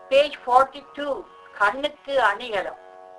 page forty two கண்ணுக்கு அணிகலம்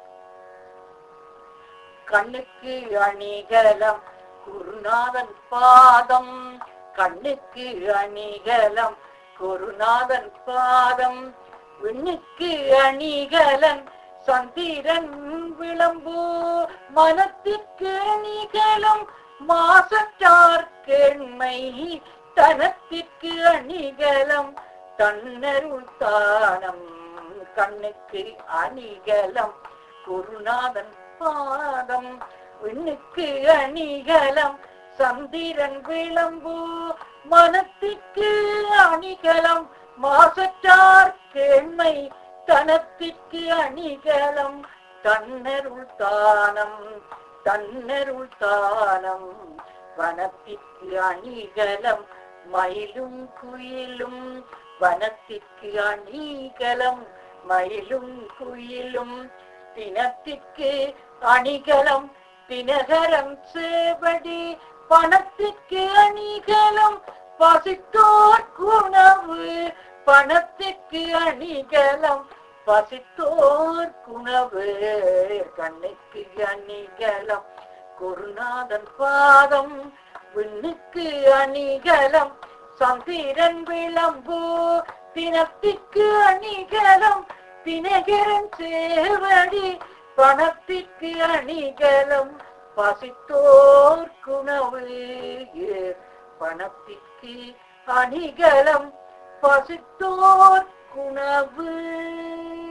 கண்ணுக்கு அணிகலம் குருநாதன் பாதம் கண்ணுக்கு அணிகலம் குருநாதன் பாதம் விண்ணுக்கு அணிகலன் சந்திரன் விளம்பு மனத்திற்கு அணிகலம் மாசற்றார் கேண்மை தனத்திற்கு அணிகலம் தன்னருள் தானம் கண்ணுக்கு அணிகலம் குருநாதன் பாதம் விண்ணுக்கு அணிகலம் சந்திரன் விளம்பு மனத்திற்கு அணிகலம் மாசற்றார் கேண்மை தனத்திற்கு அணிகலம் தன்னருள் தானம் தன்னருள் தானம் வனத்திற்கு அணிகலம் மயிலும் குயிலும் வனத்திற்கு அணிகலம் மயிலும் குயிலும் தினத்திற்கு அணிகலம் தினகரம் சேவடி பணத்திற்கு அணிகலம் பசித்தோர் குணவு பணத்திற்கு அணிகலம் பசித்தோர் குணவு கண்ணுக்கு அணிகலம் குருநாதன் பாதம் விண்ணுக்கு அணிகலம் சந்திரன் விளம்பு தினத்திற்கு அணிகலம் தினகரன் சேவடி பணத்திற்கு அணிகலம் பசித்தோர் குணவு பணத்திற்கு அணிகலம் பசித்தோர் குணவு